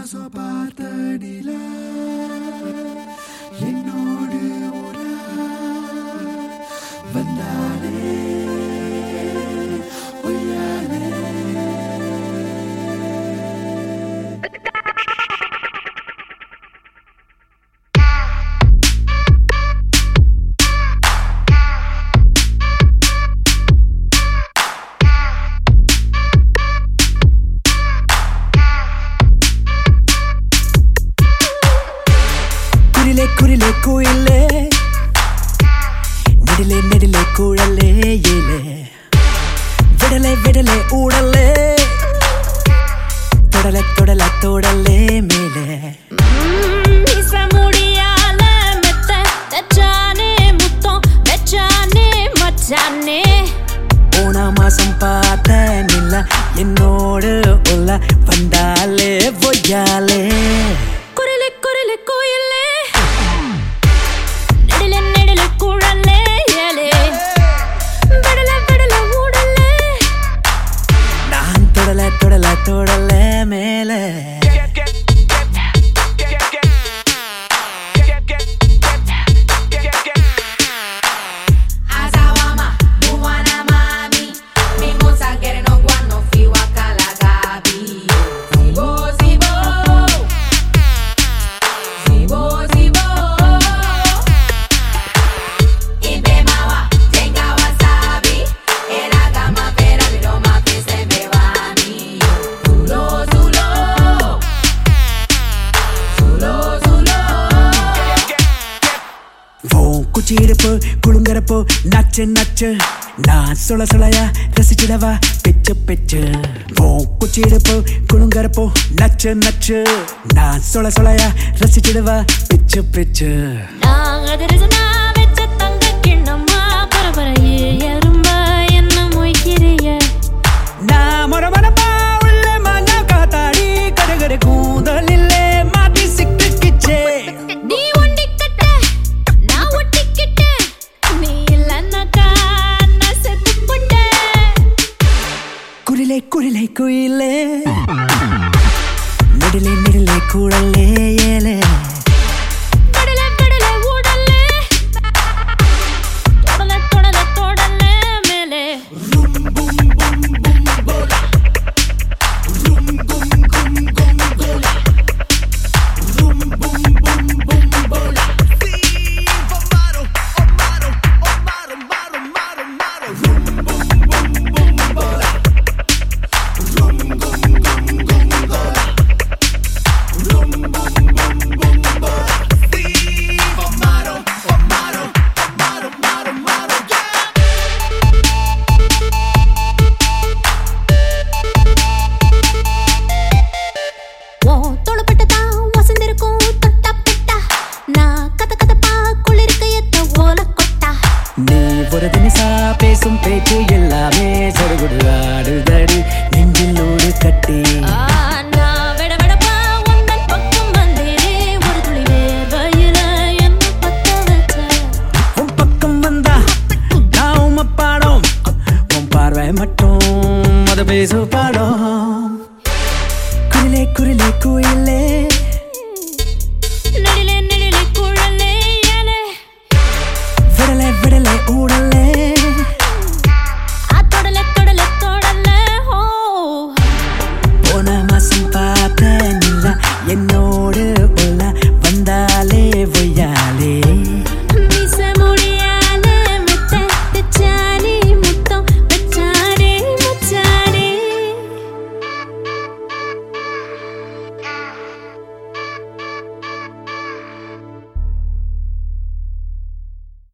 மாசம் பார்த்த நிலா என்னோடு உலா வந்தாலே ஒய்யாலே കുരിലെ കുരിലെ കുയിലേ നെടിലെ നെടിലെ കുഴലേ ഏലേ വിടലെ വിടലെ ഊടലേ தொடல தொடல தொடலே மேலே வீச முடியால மெத்த தச்சானே முத்தம் வெச்சானே மச்சானே போன மாசம் பார்த்த நில்ல என்னோடு உள்ள வந்தாலே பொய்யாலே குரலு குரலு கோயிலே நெடில நெடில குழலே ஏலே விடல விடல ஊடலே நான் தொடல தொடல தொடல மேலே Azawama, Muwana mami, Mimosa querendo guano, fiwa kalagabi. Zibo, zibo, zibo, zibo. Ibe mawa, tenga wasabi, era gama pera viroma pese bebani. Zulo, zulo, zulo, zulo. ஓ குச்சி இடுப்பு குழுங்கறப்போ நச்சு நச்சு நான் சுள சுளையா ரசிச்சிடவா பெச்சு பெச்சு ஓ குச்சி இடுப்பு குழுங்கறப்போ நச்சு நச்சு நான் சுள சுளையா ரசிச்சிடவா பிச்சு பிச்சு நான் அதிரசனா வெச்ச தங்க கிண்ணமா பரபரையே எறும்ப என்ன மொய்க்கிறிய நான் மொர மரப்பா உள்ள மஞ்சா காத்தாடி கடுகடு கூந்தலில்லே மாட்டி சிக்கிச்சே நீ ஒண்டிக்கிட்ட நான் ஒட்டிக்கிட்ட நீ இல்லைன்னாக்கா நான் செத்து போட்டேன் குரிலே குரிலே குயிலே நெடிலே நெடிலே கூடலே ஏலே விடல விடல ஊடலே தொடல தொடல தொடல மேலே ஓ தொழுப்பட்டதா வசந்திருக்கும் தொட்டா பெட்டா நான் கத கதப்பா குளிர்க்க எத்த ஓல கொட்டா நீ ஒரு தினசா பேசும் பேச்சு எல்லாமே சடுகுடு ஆடுதடி நெஞ்சிலோடு கட்டி ஆ, நான் விட விடப்பா உந்தன் பக்கம் வந்தேனே ஒரு துளி வேர்வையில என்ன பத்த வச்ச உன் பக்கம் வந்தா நான் உம்ம பாடம் உன் பார்வை மட்டும் அது பேசு பாடம் குரிலே குரிலே குயிலே